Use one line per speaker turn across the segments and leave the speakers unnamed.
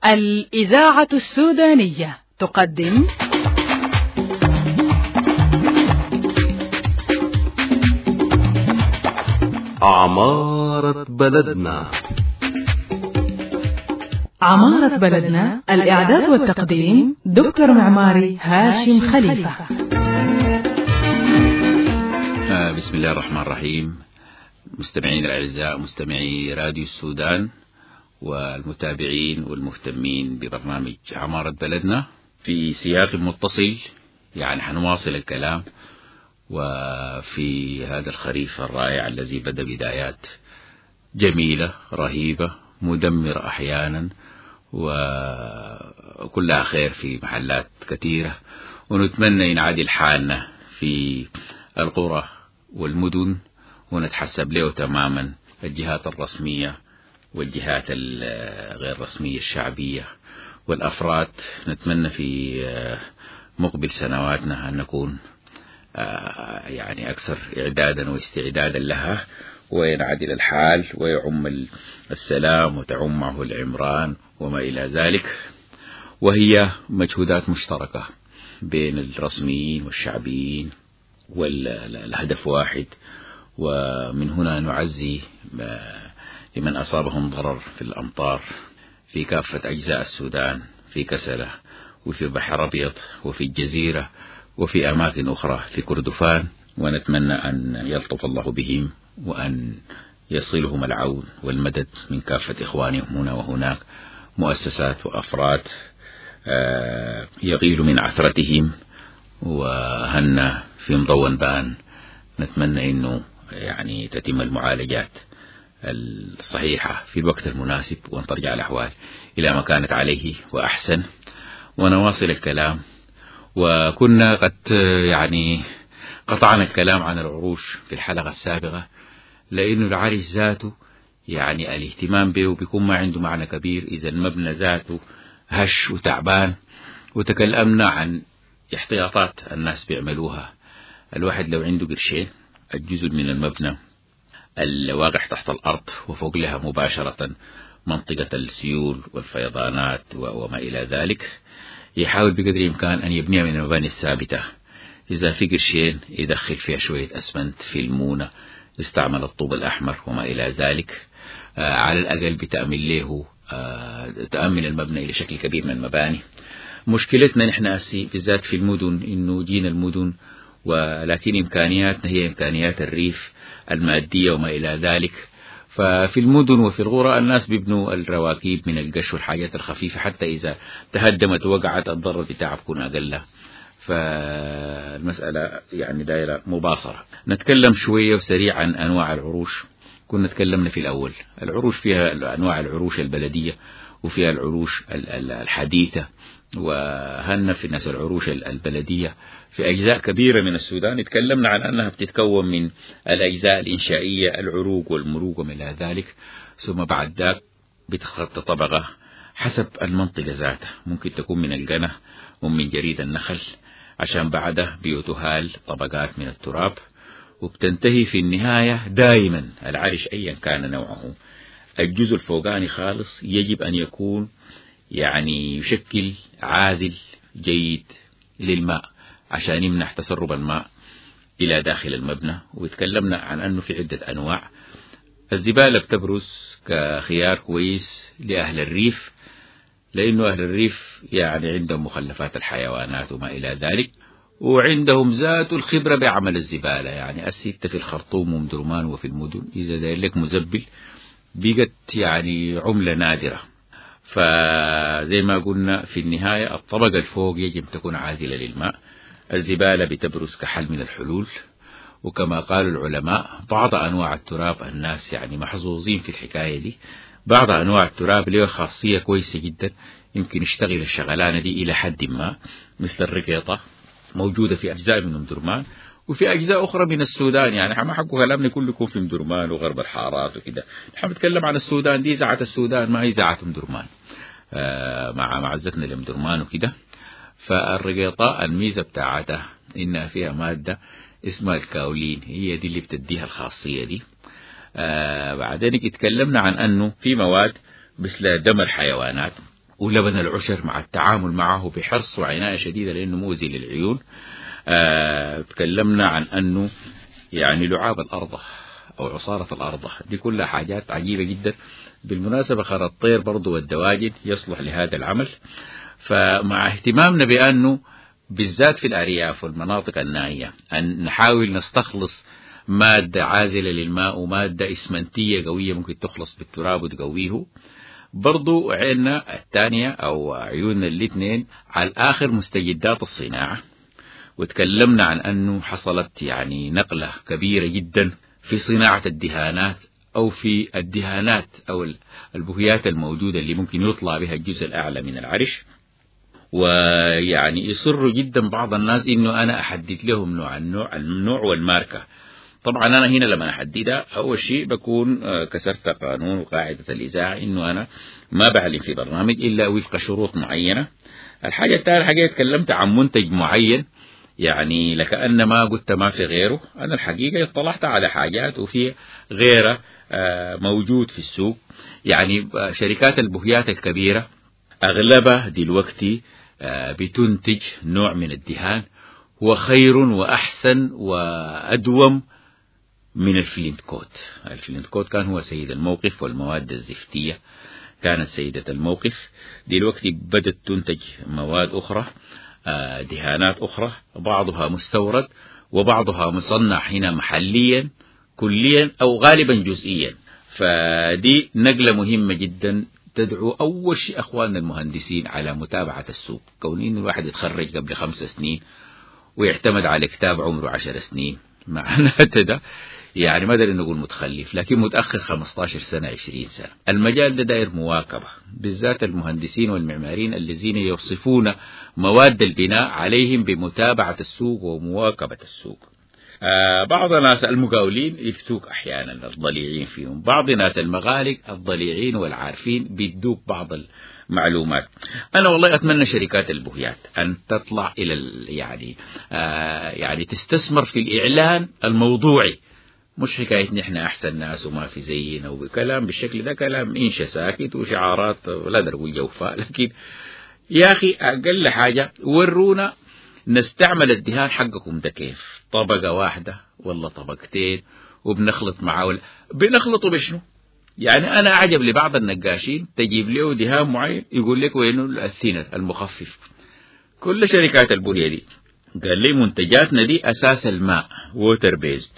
الإذاعة السودانية تقدم
عمارة بلدنا
عمارة بلدنا الإعداد والتقديم دكتور معماري هاشم خليفة
آه، بسم الله الرحمن الرحيم مستمعين الأعزاء مستمعي راديو السودان والمتابعين والمهتمين ببرنامج عمارة بلدنا في سياق متصل يعني حنواصل الكلام وفي هذا الخريف الرائع الذي بدأ بدايات جميلة رهيبة مدمرة أحيانا وكلها خير في محلات كثيرة ونتمنى ينعدل حالنا في القرى والمدن ونتحسب له تماما الجهات الرسمية والجهات الغير رسمية الشعبية والأفراد نتمنى في مقبل سنواتنا أن نكون يعني أكثر إعدادا واستعدادا لها وينعدل الحال ويعم السلام وتعم معه العمران وما إلى ذلك وهي مجهودات مشتركة بين الرسميين والشعبيين والهدف واحد ومن هنا نعزي لمن أصابهم ضرر في الأمطار في كافة أجزاء السودان في كسلة وفي بحر أبيض وفي الجزيرة وفي أماكن أخرى في كردفان ونتمنى أن يلطف الله بهم وأن يصلهم العون والمدد من كافة إخوانهم هنا وهناك مؤسسات وأفراد يغيل من عثرتهم وهنا في مضون بان نتمنى أنه يعني تتم المعالجات الصحيحة في الوقت المناسب وأن ترجع الأحوال إلى ما كانت عليه وأحسن ونواصل الكلام وكنا قد يعني قطعنا الكلام عن العروش في الحلقة السابقة لأنه العرش ذاته يعني الاهتمام به بيكون ما عنده معنى كبير إذا المبنى ذاته هش وتعبان وتكلمنا عن احتياطات الناس بيعملوها الواحد لو عنده قرشين الجزء من المبنى الواقع تحت الأرض وفوق لها مباشرة منطقة السيول والفيضانات وما إلى ذلك يحاول بقدر الإمكان أن يبنيها من المباني الثابتة إذا في قرشين يدخل فيها شوية أسمنت في المونة يستعمل الطوب الأحمر وما إلى ذلك آه على الأقل بتأمن له آه تأمن المبنى إلى شكل كبير من المباني مشكلتنا نحن بالذات في المدن إنه جينا المدن ولكن إمكانياتنا هي إمكانيات الريف المادية وما إلى ذلك ففي المدن وفي القرى الناس بيبنوا الرواكيب من القش والحاجات الخفيفة حتى إذا تهدمت ووقعت الضرر بتاعها بيكون أقل فالمسألة يعني دايرة مباصرة نتكلم شوية وسريع عن أنواع العروش كنا تكلمنا في الأول العروش فيها أنواع العروش البلدية وفيها العروش الحديثة وهنا في الناس العروش البلدية في أجزاء كبيرة من السودان تكلمنا عن أنها بتتكون من الأجزاء الإنشائية العروق والمروق وما إلى ذلك ثم بعد ذاك بتخطى طبقة حسب المنطقة ذاتها ممكن تكون من القنا ومن جريد النخل عشان بعدها بيتهال طبقات من التراب وبتنتهي في النهاية دائما العرش أيا كان نوعه الجزء الفوقاني خالص يجب أن يكون يعني يشكل عازل جيد للماء عشان يمنح تسرب الماء إلى داخل المبنى وتكلمنا عن أنه في عدة أنواع الزبالة بتبرز كخيار كويس لأهل الريف لأنه أهل الريف يعني عندهم مخلفات الحيوانات وما إلى ذلك وعندهم ذات الخبرة بعمل الزبالة يعني الستة في الخرطوم ومدرمان وفي المدن إذا داير لك مزبل بقت يعني عملة نادرة فزي ما قلنا في النهاية الطبقة الفوق يجب تكون عازلة للماء الزبالة بتبرز كحل من الحلول وكما قال العلماء بعض أنواع التراب الناس يعني محظوظين في الحكاية دي بعض أنواع التراب له خاصية كويسة جدا يمكن يشتغل الشغلانة دي إلى حد ما مثل الرقيطة موجودة في أجزاء من مدرمان وفي أجزاء أخرى من السودان يعني ما حقوا كلامنا كله يكون في مدرمان وغرب الحارات وكده نحن بنتكلم عن السودان دي إذاعة السودان ما هي إذاعة مدرمان آه مع معزتنا لمدرمان وكده فالرقيطة الميزة بتاعتها إنها فيها مادة اسمها الكاولين هي دي اللي بتديها الخاصية دي آه بعدين اتكلمنا عن أنه في مواد مثل دم الحيوانات ولبن العشر مع التعامل معه بحرص وعناية شديدة لأنه مؤذي للعيون آه تكلمنا عن أنه يعني لعاب الأرض أو عصارة الأرض دي كلها حاجات عجيبة جدا بالمناسبة خر الطير برضو والدواجن يصلح لهذا العمل فمع اهتمامنا بأنه بالذات في الأرياف والمناطق النائية أن نحاول نستخلص مادة عازلة للماء ومادة إسمنتية قوية ممكن تخلص بالتراب وتقويه برضو عيننا الثانية أو عيوننا الاثنين على الآخر مستجدات الصناعة وتكلمنا عن أنه حصلت يعني نقلة كبيرة جدا في صناعة الدهانات أو في الدهانات أو البهيات الموجودة اللي ممكن يطلع بها الجزء الأعلى من العرش ويعني يصر جدا بعض الناس انه انا احدد لهم نوع النوع النوع والماركه طبعا انا هنا لما احددها اول شيء بكون كسرت قانون وقاعده الاذاعه انه انا ما بعلن في برنامج الا وفق شروط معينه الحاجه الثانيه حاجه تكلمت عن منتج معين يعني لكأن ما قلت ما في غيره أنا الحقيقة اطلعت على حاجات وفي غيره موجود في السوق يعني شركات البهيات الكبيرة أغلبها دلوقتي بتنتج نوع من الدهان هو خير وأحسن وأدوم من الفلينت كوت الفلينت كوت كان هو سيد الموقف والمواد الزفتية كانت سيدة الموقف دلوقتي بدأت تنتج مواد أخرى دهانات أخرى بعضها مستورد وبعضها مصنع هنا محليا كليا أو غالبا جزئيا فدي نقلة مهمة جدا تدعو أول شيء أخواننا المهندسين على متابعة السوق كون إن الواحد يتخرج قبل خمس سنين ويعتمد على كتاب عمره عشر سنين معناته ده يعني ما ادري نقول متخلف لكن متأخر 15 سنة 20 سنة المجال ده داير مواكبة بالذات المهندسين والمعماريين الذين يوصفون مواد البناء عليهم بمتابعة السوق ومواكبة السوق آه بعض الناس المقاولين يفتوك أحيانا الضليعين فيهم بعض الناس المغالق الضليعين والعارفين بيدوك بعض المعلومات أنا والله أتمنى شركات البهيات أن تطلع إلى يعني آه يعني تستثمر في الإعلان الموضوعي مش حكاية نحن أحسن ناس وما في زينا وكلام بالشكل ده كلام إنشا ساكت وشعارات لا أقول جوفاء لكن يا أخي أقل حاجة ورونا نستعمل الدهان حقكم ده كيف طبقة واحدة ولا طبقتين وبنخلط معاه بنخلطه بشنو يعني أنا أعجب لبعض النقاشين تجيب له دهان معين يقول لك وينه الثينر المخفف كل شركات البوهية دي قال لي منتجاتنا دي أساس الماء ووتر بيزد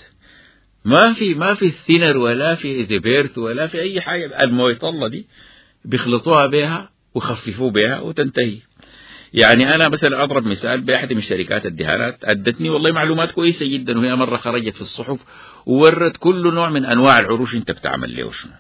ما في ما في الثينر ولا في زبيرت ولا في أي حاجة المويطلة دي بيخلطوها بها وخففوا بها وتنتهي يعني أنا مثلا أضرب مثال بأحد من شركات الدهانات أدتني والله معلومات كويسة جدا وهي مرة خرجت في الصحف وورت كل نوع من أنواع العروش أنت بتعمل له شنو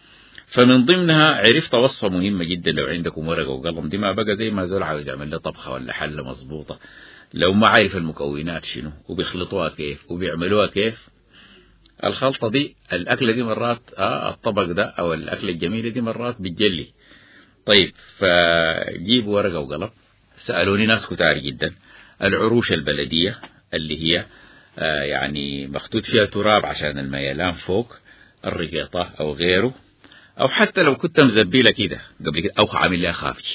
فمن ضمنها عرفت وصفة مهمة جدا لو عندكم ورقة وقلم دي ما بقى زي ما زول عاوز يعمل له طبخة ولا حلة مظبوطة لو ما عارف المكونات شنو وبيخلطوها كيف وبيعملوها كيف الخلطة دي الأكلة دي مرات آه الطبق ده أو الأكلة الجميلة دي مرات بتجلي طيب فجيبوا ورقة وقلم سألوني ناس كتار جدا العروش البلدية اللي هي آه يعني مخطوط فيها تراب عشان الميلان فوق الرقيطة أو غيره أو حتى لو كنت مزبيلة كده قبل كده أو عامل لها خافجي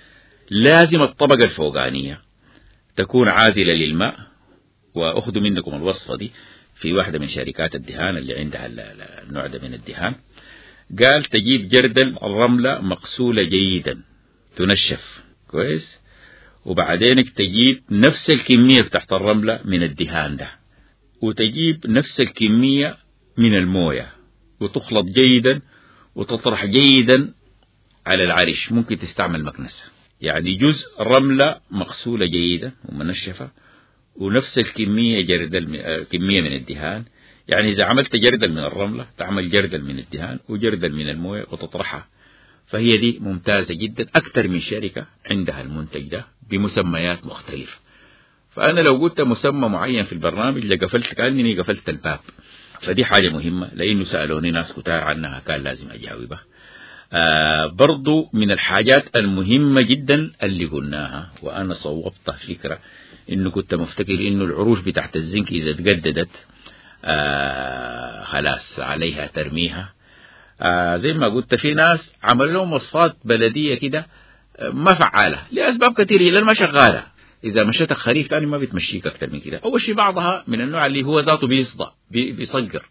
لازم الطبقة الفوقانية تكون عازلة للماء وأخذوا منكم الوصفة دي في واحدة من شركات الدهان اللي عندها النوع ده من الدهان قال تجيب جردل الرملة مغسولة جيدا تنشف كويس وبعدين تجيب نفس الكمية تحت الرملة من الدهان ده وتجيب نفس الكمية من الموية وتخلط جيدا وتطرح جيدا على العرش ممكن تستعمل مكنسة يعني جزء رملة مغسولة جيدا ومنشفة ونفس الكمية جردل كمية من الدهان يعني إذا عملت جردل من الرملة تعمل جردل من الدهان وجردل من الموية وتطرحها فهي دي ممتازة جدا أكثر من شركة عندها المنتج ده بمسميات مختلفة فأنا لو قلت مسمى معين في البرنامج لقفلت كأنني قفلت الباب فدي حاجة مهمة لأنه سألوني ناس كتار عنها كان لازم أجاوبها آه برضو من الحاجات المهمة جدا اللي قلناها وأنا صوبت فكرة إنه كنت مفتكر إنه العروش بتاعت الزنك إذا تجددت آه خلاص عليها ترميها آه زي ما قلت في ناس عملوا لهم وصفات بلدية كده ما فعالة لأسباب كثيرة لأن ما شغالة إذا مشيتك خريف ثاني ما بتمشيك أكثر من كده أول شيء بعضها من النوع اللي هو ذاته بيصدع بيصقر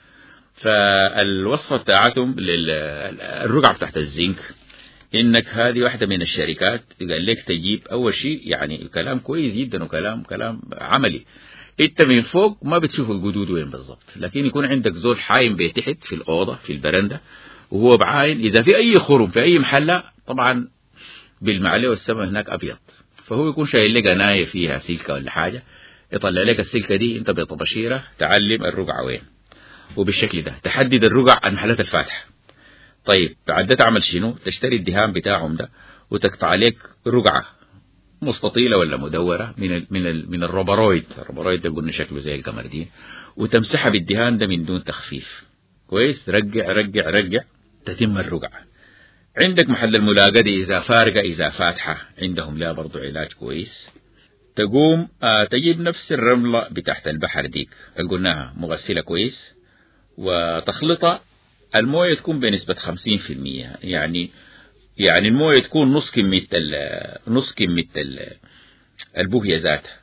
فالوصفة بتاعتهم للرقعة بتاعت الزنك انك هذه واحدة من الشركات قال لك تجيب اول شيء يعني الكلام كويس جدا وكلام كلام عملي انت من فوق ما بتشوف القدود وين بالضبط لكن يكون عندك زول حايم بتحت في الاوضه في البرندة وهو بعاين اذا في اي خرم في اي محله طبعا بالمعليه والسماء هناك ابيض فهو يكون شايل لك نايه فيها سلكه ولا حاجه يطلع لك السلكه دي انت بطبشيره تعلم الرقعه وين وبالشكل ده تحدد الرقع عن محلات الفاتحه طيب بعد ده تعمل شنو تشتري الدهان بتاعهم ده وتقطع عليك رقعة مستطيلة ولا مدورة من ال من ال من الروبرويد الروبرويد ده قلنا شكله زي القمردين وتمسحها بالدهان ده من دون تخفيف كويس رجع رجع رجع تتم الرقعة عندك محل الملاقاة دي إذا فارقة إذا فاتحة عندهم لا برضو علاج كويس تقوم آه تجيب نفس الرملة بتاعت البحر ديك اللي قلناها مغسلة كويس وتخلطها المويه تكون بنسبة 50% يعني يعني المويه تكون نص كمية نص كمية البوهية ذاتها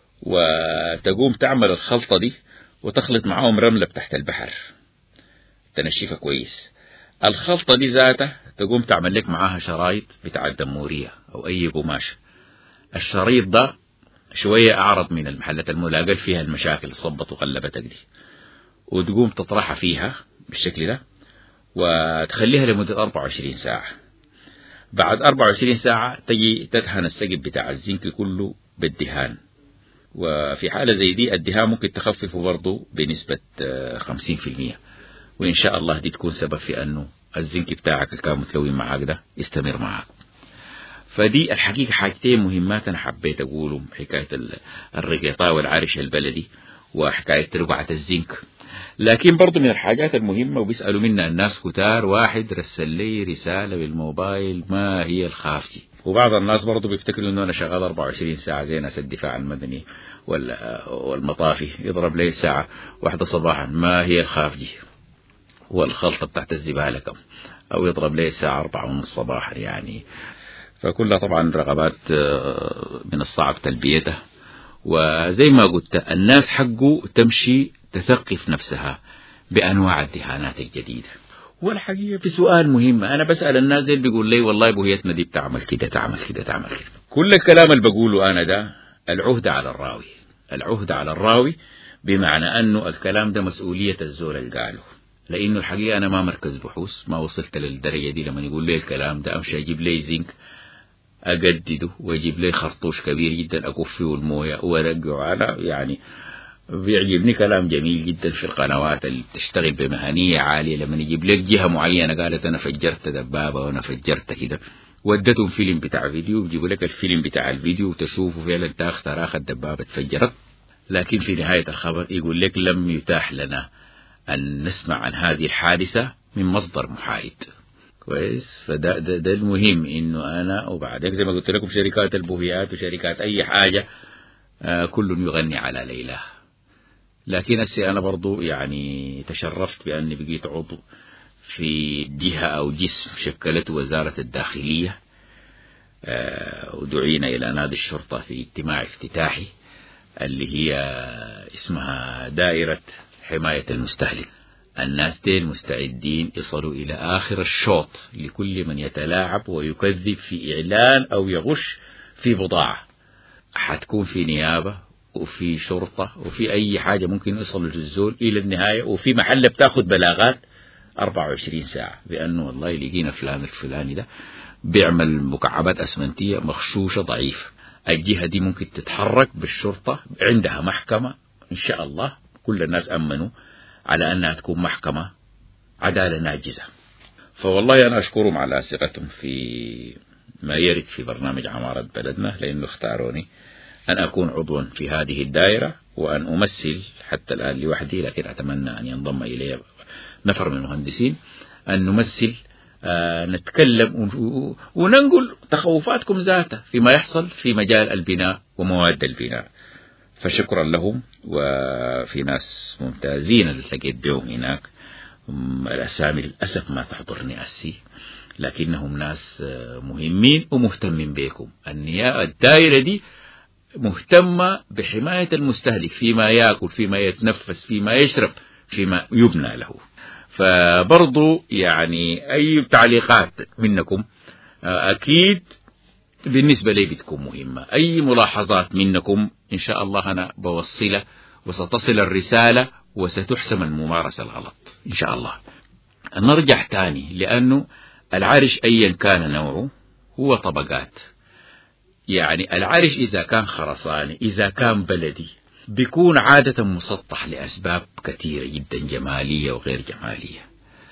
وتقوم تعمل الخلطة دي وتخلط معاهم رملة تحت البحر تنشفها كويس الخلطة دي ذاتها تقوم تعمل لك معاها شرايط بتاع الدمورية أو أي قماش الشريط ده شوية أعرض من المحلات الملاقة فيها المشاكل صبت وقلبتك دي وتقوم تطرحها فيها بالشكل ده وتخليها لمدة 24 ساعة بعد 24 ساعة تجي تدهن السقف بتاع الزنك كله بالدهان وفي حالة زي دي الدهان ممكن تخففه برضه بنسبة 50% وإن شاء الله دي تكون سبب في أنه الزنك بتاعك اللي كان متلوين معاك ده يستمر معاك فدي الحقيقة حاجتين مهمات أنا حبيت أقولهم حكاية الرقيطة والعرش البلدي وحكاية رقعة الزنك لكن برضو من الحاجات المهمة وبيسألوا منا الناس كتار واحد رسل لي رسالة بالموبايل ما هي الخافتي وبعض الناس برضو بيفتكروا انه انا شغال 24 ساعة زي ناس الدفاع المدني والمطافي يضرب لي ساعة واحدة صباحا ما هي الخافجي والخلطة بتاعت الزبالة كم او يضرب لي الساعة أربعة ونص صباحا يعني فكلها طبعا رغبات من الصعب تلبيتها وزي ما قلت الناس حقه تمشي تثقف نفسها بأنواع الدهانات الجديدة والحقيقة في سؤال مهم أنا بسأل الناس اللي بيقول لي والله بوهيتنا دي بتعمل كده تعمل كده تعمل كده كل الكلام اللي بقوله أنا ده العهد على الراوي العهد على الراوي بمعنى أنه الكلام ده مسؤولية الزول اللي قاله لأنه الحقيقة أنا ما مركز بحوث ما وصلت للدرجة دي لما يقول لي الكلام ده أمشي أجيب لي زنك أجدده وأجيب لي خرطوش كبير جدا أكف فيه الموية وأرجعه على يعني بيعجبني كلام جميل جدا في القنوات اللي بتشتغل بمهنية عالية لما يجيب لك جهة معينة قالت أنا فجرت دبابة وأنا فجرت كده ودتهم فيلم بتاع فيديو بيجيبوا لك الفيلم بتاع الفيديو وتشوفوا فعلا تاخ تراخ الدبابة تفجرت لكن في نهاية الخبر يقول لك لم يتاح لنا أن نسمع عن هذه الحادثة من مصدر محايد كويس فده ده, ده المهم انه انا وبعدين زي ما قلت لكم شركات البوهيات وشركات اي حاجه آه كل يغني على ليلاه لكن هسه أنا برضو يعني تشرفت بأني بقيت عضو في جهة أو جسم شكلته وزارة الداخلية ودعينا إلى نادي الشرطة في اجتماع افتتاحي اللي هي اسمها دائرة حماية المستهلك الناس دين مستعدين يصلوا إلى آخر الشوط لكل من يتلاعب ويكذب في إعلان أو يغش في بضاعة حتكون في نيابة وفي شرطة وفي أي حاجة ممكن يوصلوا للزول إلى النهاية وفي محل بتاخد بلاغات 24 ساعة بأنه والله لقينا فلان الفلاني ده بيعمل مكعبات أسمنتية مخشوشة ضعيفة الجهة دي ممكن تتحرك بالشرطة عندها محكمة إن شاء الله كل الناس أمنوا على أنها تكون محكمة عدالة ناجزة فوالله أنا أشكرهم على ثقتهم في ما يرد في برنامج عمارة بلدنا لأنه اختاروني أن أكون عضوا في هذه الدائرة وأن أمثل حتى الآن لوحدي لكن أتمنى أن ينضم إلي نفر من المهندسين أن نمثل آه نتكلم وننقل تخوفاتكم ذاتها فيما يحصل في مجال البناء ومواد البناء فشكرا لهم وفي ناس ممتازين اللي لقيت بهم هناك الأسامي للأسف ما تحضرني أسي لكنهم ناس مهمين ومهتمين بكم النيابة الدائرة دي مهتمة بحماية المستهلك فيما يأكل فيما يتنفس فيما يشرب فيما يبنى له فبرضو يعني أي تعليقات منكم أكيد بالنسبة لي بتكون مهمة أي ملاحظات منكم إن شاء الله أنا بوصلها وستصل الرسالة وستحسم الممارسة الغلط إن شاء الله نرجع تاني لأنه العرش أيا كان نوعه هو طبقات يعني العرش إذا كان خرساني إذا كان بلدي بيكون عادة مسطح لأسباب كثيرة جدا جمالية وغير جمالية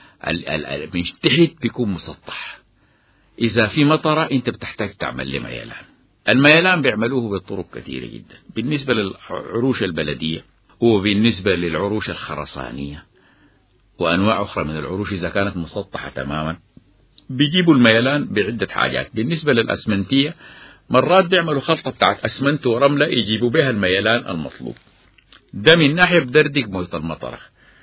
من تحت بيكون مسطح إذا في مطرة أنت بتحتاج تعمل له ميلان الميلان بيعملوه بطرق كثيرة جدا بالنسبة للعروش البلدية وبالنسبة للعروش الخرسانية وأنواع أخرى من العروش إذا كانت مسطحة تماما بيجيبوا الميلان بعدة حاجات بالنسبة للأسمنتية مرات بيعملوا خلطة بتاعت أسمنت ورملة يجيبوا بها الميلان المطلوب ده من ناحية بدردك موية المطرة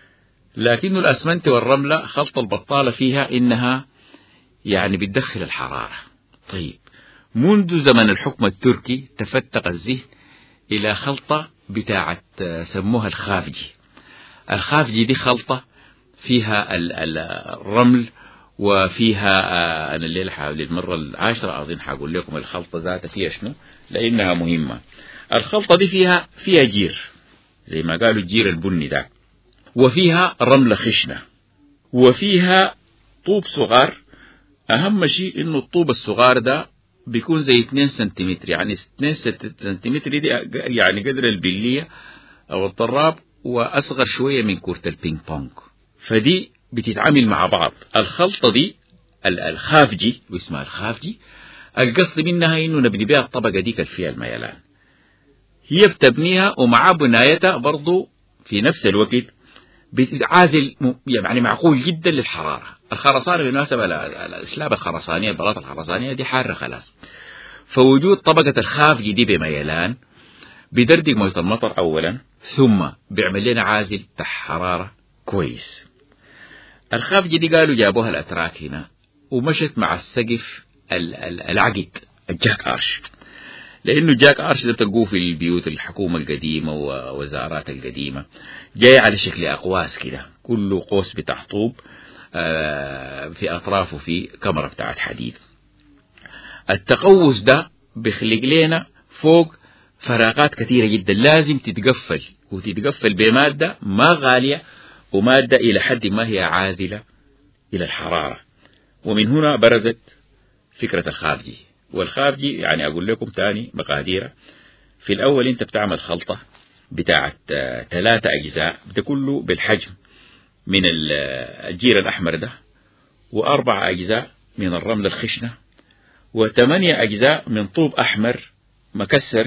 لكن الأسمنت والرملة خلطة البطالة فيها إنها يعني بتدخل الحرارة طيب منذ زمن الحكم التركي تفتق الذهن إلى خلطة بتاعة سموها الخافجي الخافجي دي خلطة فيها الرمل وفيها أنا الليلة حاول المرة العاشرة أظن حقول لكم الخلطة ذاتها فيها شنو لأنها مهمة الخلطة دي فيها فيها جير زي ما قالوا الجير البني ده وفيها رملة خشنة وفيها طوب صغار أهم شيء إنه الطوب الصغار ده بيكون زي 2 سنتيمتر يعني 2 سنتيمتر دي يعني قدر البلية أو الطراب وأصغر شوية من كرة البينج بونج فدي بتتعامل مع بعض الخلطة دي الخافجي واسمها الخافجي القصد منها إنه نبني بها الطبقة دي فيها الميلان هي بتبنيها ومع بنايتها برضو في نفس الوقت عازل يعني معقول جدا للحرارة الخرسانة بالمناسبة الأسلاب الخرسانية البلاط الخرسانية دي حارة خلاص فوجود طبقة الخافجي دي بميلان بيدردق موية المطر أولا ثم بيعمل لنا عازل تحت حرارة كويس الخافجي دي قالوا جابوها الأتراك هنا ومشت مع السقف العقد الجاك أرش لأنه جاك أرش ده تلقوه في البيوت الحكومة القديمة ووزارات القديمة جاي على شكل أقواس كده كله قوس بتاع طوب في أطرافه في كمرة بتاعت حديد التقوس ده بيخلق لنا فوق فراغات كثيرة جدا لازم تتقفل وتتقفل بمادة ما غالية ومادة إلى حد ما هي عاذلة إلى الحرارة ومن هنا برزت فكرة الخارجي والخارجي يعني أقول لكم تاني مقاديره في الأول أنت بتعمل خلطة بتاعت ثلاثة أجزاء ده كله بالحجم من الجير الأحمر ده وأربع أجزاء من الرمل الخشنة وثمانية أجزاء من طوب أحمر مكسر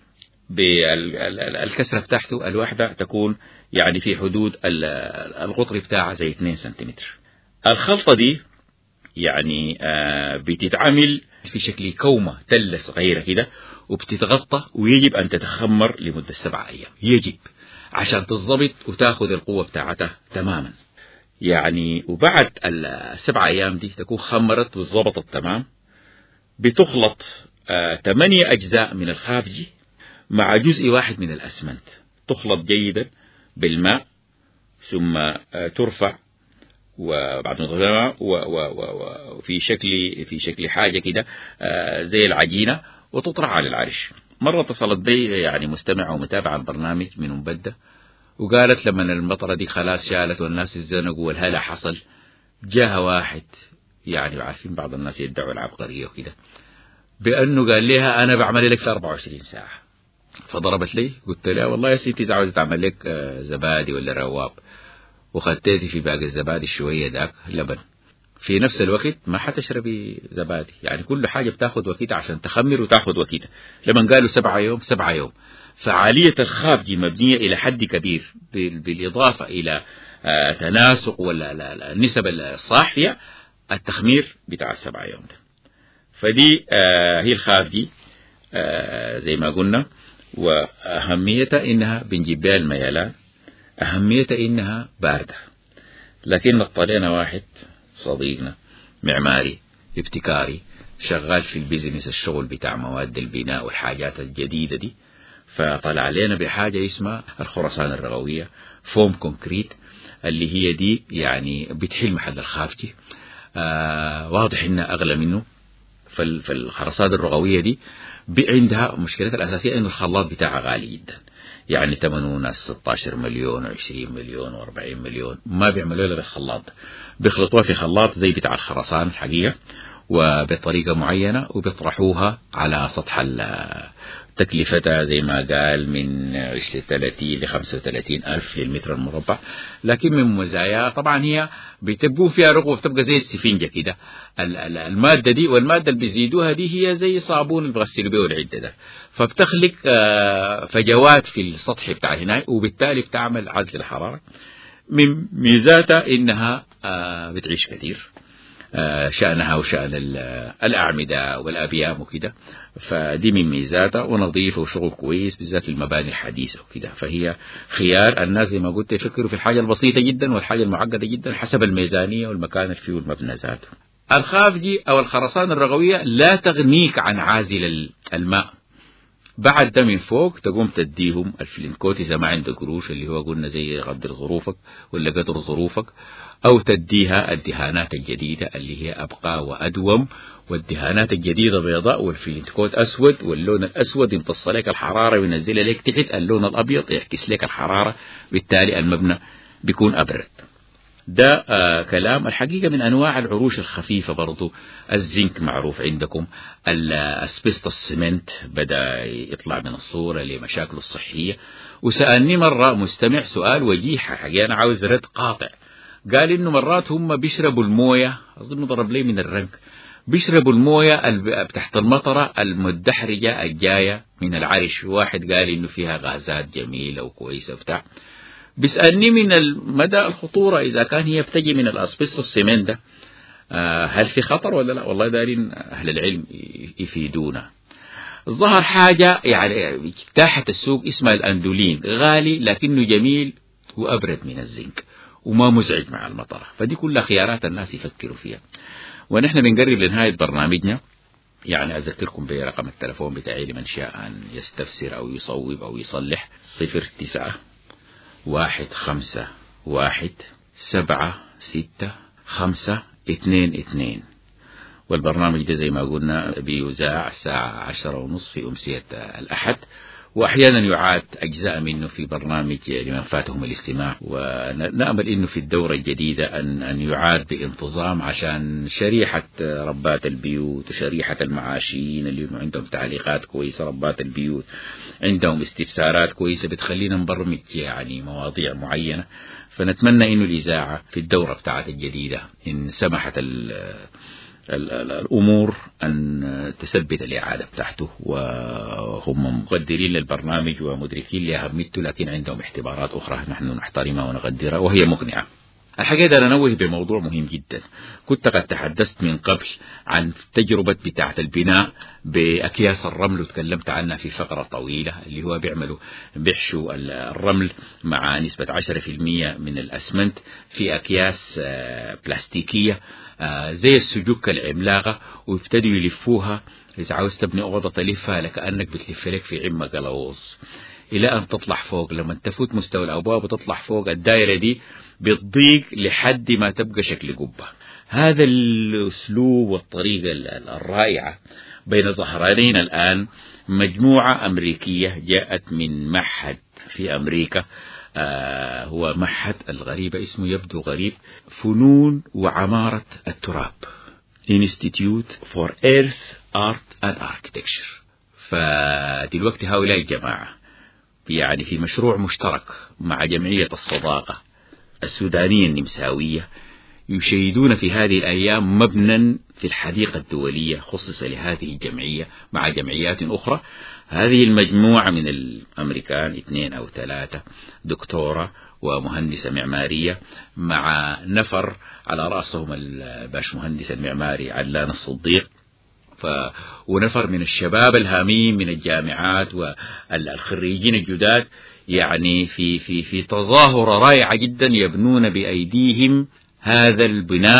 بالكسرة بتاعته الواحدة تكون يعني في حدود القطر بتاعها زي 2 سنتيمتر الخلطة دي يعني آه بتتعمل في شكل كومة تلة صغيرة كده وبتتغطى ويجب أن تتخمر لمدة سبعة أيام يجب عشان تضبط وتاخذ القوة بتاعتها تماما يعني وبعد السبعة أيام دي تكون خمرت وظبطت تمام بتخلط آه ثمانية أجزاء من الخافجي مع جزء واحد من الأسمنت تخلط جيدا بالماء ثم آه ترفع وبعد ما وفي شكل في شكل حاجه كده زي العجينه وتطرح على العرش مره اتصلت بي يعني مستمعه ومتابعه البرنامج من مبده وقالت لما المطره دي خلاص شالت والناس اتزنقوا والهلا حصل جاها واحد يعني عارفين بعض الناس يدعوا العبقريه وكده بانه قال لها انا بعمل لك في 24 ساعه فضربت لي قلت لها والله يا ستي اذا عاوزه تعمل لك زبادي ولا رواب وخديتي في باقي الزبادي شوية داك لبن في نفس الوقت ما حتشربي زبادي يعني كل حاجة بتاخد وقتها عشان تخمر وتاخد وقتها لما قالوا سبعة يوم سبعة يوم فعالية الخافجي مبنية إلى حد كبير بالإضافة إلى تناسق ولا النسب الصاحية التخمير بتاع السبعة يوم ده فدي هي الخافجي زي ما قلنا وأهميتها إنها بنجيب بها الميلان أهميتها إنها باردة لكن اضطرينا واحد صديقنا معماري ابتكاري شغال في البيزنس الشغل بتاع مواد البناء والحاجات الجديدة دي فطلع علينا بحاجة اسمها الخرسان الرغوية فوم كونكريت اللي هي دي يعني بتحل محل الخافتي آه واضح انها اغلى منه فالخرسانة الرغوية دي عندها مشكلتها الأساسية إنه الخلاط بتاعها غالي جدا يعني ثمنه ناس 16 مليون و20 مليون و40 مليون ما بيعملوا لها بالخلاط بيخلطوها في خلاط زي بتاع الخرسان الحقيقة وبطريقة معينة وبيطرحوها على سطح تكلفتها زي ما قال من 30 ل 35 ألف للمتر المربع لكن من مزاياها طبعا هي بتبقوا فيها رغوة بتبقى زي السفنجة كده المادة دي والمادة اللي بيزيدوها دي هي زي صابون اللي بغسلوا به العدة ده فبتخلق آه، فجوات في السطح بتاع هناك وبالتالي بتعمل عزل الحرارة من ميزاتها إنها آه، بتعيش كثير آه، شأنها وشأن الأعمدة والأبيام وكده فدي من ميزاتها ونظيفة وشغل كويس بالذات المباني الحديثة وكده فهي خيار الناس زي ما قلت يفكروا في الحاجة البسيطة جدا والحاجة المعقدة جدا حسب الميزانية والمكان اللي فيه المبنى ذاته الخافجي أو الخرسانة الرغوية لا تغنيك عن عازل الماء بعد ده من فوق تقوم تديهم الفلينكوت إذا ما عندك قروش اللي هو قلنا زي قدر ظروفك ولا قدر ظروفك أو تديها الدهانات الجديدة اللي هي أبقى وأدوم والدهانات الجديدة بيضاء والفلينكوت أسود واللون الأسود يمتص لك الحرارة وينزل لك تحت اللون الأبيض يعكس لك الحرارة بالتالي المبنى بيكون أبرد ده آه كلام الحقيقة من أنواع العروش الخفيفة برضو الزنك معروف عندكم الأسبست السمنت بدأ يطلع من الصورة لمشاكله الصحية وسألني مرة مستمع سؤال وجيه حقيقة أنا عاوز رد قاطع قال إنه مرات هم بيشربوا الموية أظن ضرب لي من الرنك بيشربوا الموية تحت المطرة المدحرجة الجاية من العرش واحد قال إنه فيها غازات جميلة وكويسة بتاع بيسألني من مدى الخطورة إذا كان هي بتجي من الأسبسط السمين ده آه هل في خطر ولا لا والله دارين أهل العلم يفيدونا ظهر حاجة يعني اجتاحت السوق اسمها الأندولين غالي لكنه جميل وأبرد من الزنك وما مزعج مع المطرة فدي كلها خيارات الناس يفكروا فيها ونحن بنقرب لنهاية برنامجنا يعني أذكركم برقم التلفون بتاعي لمن شاء أن يستفسر أو يصوب أو يصلح صفر تسعة واحد خمسة واحد سبعة ستة خمسة اثنين اثنين والبرنامج ده زي ما قلنا بيذاع الساعة عشرة ونصف في أمسية الأحد وأحيانا يعاد أجزاء منه في برنامج لمن فاتهم الاستماع ونأمل أنه في الدورة الجديدة أن, أن يعاد بانتظام عشان شريحة ربات البيوت وشريحة المعاشين اللي عندهم تعليقات كويسة ربات البيوت عندهم استفسارات كويسة بتخلينا نبرمج يعني مواضيع معينة فنتمنى أنه الإذاعة في الدورة بتاعت الجديدة إن سمحت الأمور أن تثبت الإعادة بتاعته وهم مقدرين للبرنامج ومدركين لأهميته لكن عندهم اعتبارات أخرى نحن نحترمها ونقدرها وهي مقنعة الحقيقة أنا أنوه بموضوع مهم جدا كنت قد تحدثت من قبل عن تجربة بتاعة البناء بأكياس الرمل وتكلمت عنها في فقرة طويلة اللي هو بيعملوا بيحشوا الرمل مع نسبة 10% من الأسمنت في أكياس آه، بلاستيكية آه، زي السجوك العملاقة ويبتدوا يلفوها إذا عاوز تبني أوضة تلفها لكأنك بتلف لك في عمة قلوص إلى أن تطلع فوق لما تفوت مستوى الأبواب وتطلع فوق الدائرة دي بتضيق لحد ما تبقى شكل قبة هذا الأسلوب والطريقة الرائعة بين ظهرانين الآن مجموعة أمريكية جاءت من معهد في أمريكا آه هو معهد الغريبة اسمه يبدو غريب فنون وعمارة التراب Institute for Earth Art and Architecture فدلوقتي هؤلاء الجماعة يعني في مشروع مشترك مع جمعية الصداقة السودانية النمساوية يشيدون في هذه الأيام مبنى في الحديقة الدولية خصص لهذه الجمعية مع جمعيات أخرى هذه المجموعة من الأمريكان اثنين أو ثلاثة دكتورة ومهندسة معمارية مع نفر على رأسهم الباش مهندس المعماري علان الصديق ف... ونفر من الشباب الهامين من الجامعات والخريجين الجداد يعني في في في تظاهرة رائعة جدا يبنون بأيديهم هذا البناء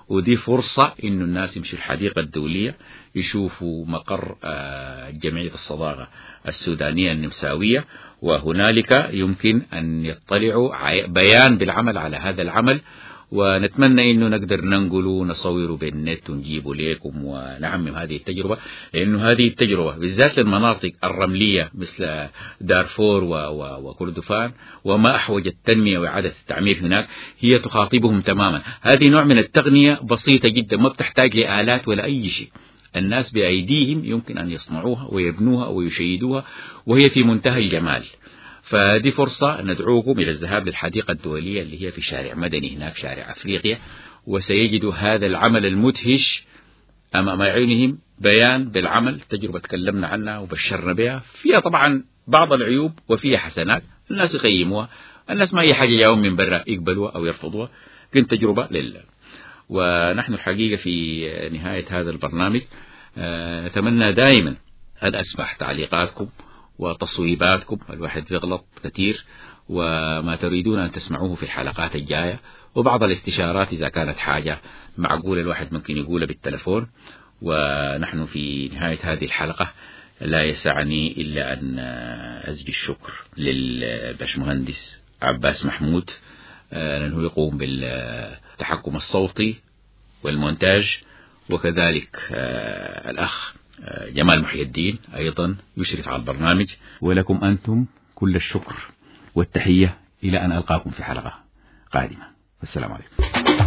ودي فرصة إنه الناس يمشوا الحديقة الدولية يشوفوا مقر آه، جمعية الصداقة السودانية النمساوية وهنالك يمكن أن يطلعوا بيان بالعمل على هذا العمل ونتمنى انه نقدر ننقله ونصوره بالنت ونجيبه لكم ونعمم هذه التجربه لانه هذه التجربه بالذات للمناطق الرمليه مثل دارفور وكردفان وما احوج التنميه واعاده التعمير هناك هي تخاطبهم تماما هذه نوع من التقنيه بسيطه جدا ما بتحتاج لالات ولا اي شيء الناس بايديهم يمكن ان يصنعوها ويبنوها ويشيدوها وهي في منتهى الجمال فدي فرصة ندعوكم إلى الذهاب للحديقة الدولية اللي هي في شارع مدني هناك شارع أفريقيا وسيجدوا هذا العمل المدهش أمام عينهم بيان بالعمل تجربة تكلمنا عنها وبشرنا بها فيها طبعا بعض العيوب وفيها حسنات الناس يقيموها الناس ما هي حاجة جاهم من برا يقبلوها أو يرفضوها كنت تجربة لله ونحن الحقيقة في نهاية هذا البرنامج آه، نتمنى دائما أن أسمح تعليقاتكم وتصويباتكم الواحد يغلط كثير وما تريدون أن تسمعوه في الحلقات الجاية وبعض الاستشارات إذا كانت حاجة معقولة الواحد ممكن يقولها بالتلفون ونحن في نهاية هذه الحلقة لا يسعني إلا أن أزجي الشكر للبشمهندس عباس محمود لأنه يقوم بالتحكم الصوتي والمونتاج وكذلك الأخ جمال محي الدين أيضا يشرف على البرنامج ولكم أنتم كل الشكر والتحية إلى أن ألقاكم في حلقة قادمة والسلام عليكم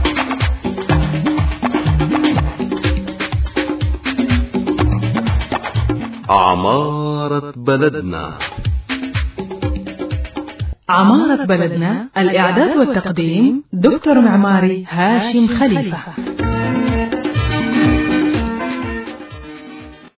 عمارة بلدنا
عمارة بلدنا الإعداد والتقديم دكتور معماري هاشم خليفة